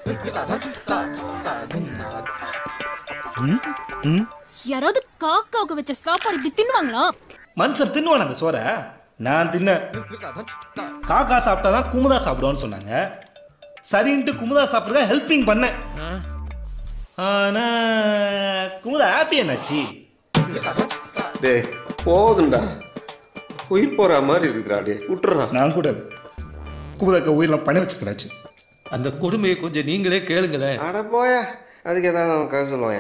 யாராவது காக்காவுக்கு வச்ச சாப்பாடு இப்படி தின்னுவாங்களா மனுஷன் தின்னுவான் அந்த சோறை நான் தின்ன காக்கா சாப்பிட்டாதான் குமுதா சாப்பிடுவான்னு சொன்னாங்க சரின்ட்டு குமுதா சாப்பிட்றத ஹெல்பிங் பண்ணேன் ஆனா குமுதா ஹாப்பி என்னாச்சு டேய் போதும்டா உயிர் போற மாதிரி இருக்குடா டே விட்டுறா நான் கூட குமுதாக்க உயிரெலாம் பண்ண வச்சுக்கிறாச்சு அந்த கொடுமையை கொஞ்சம் நீங்களே கேளுங்களேன் அட போயா அதுக்கு ஏதாவது அவன் கதை சொல்லுவான்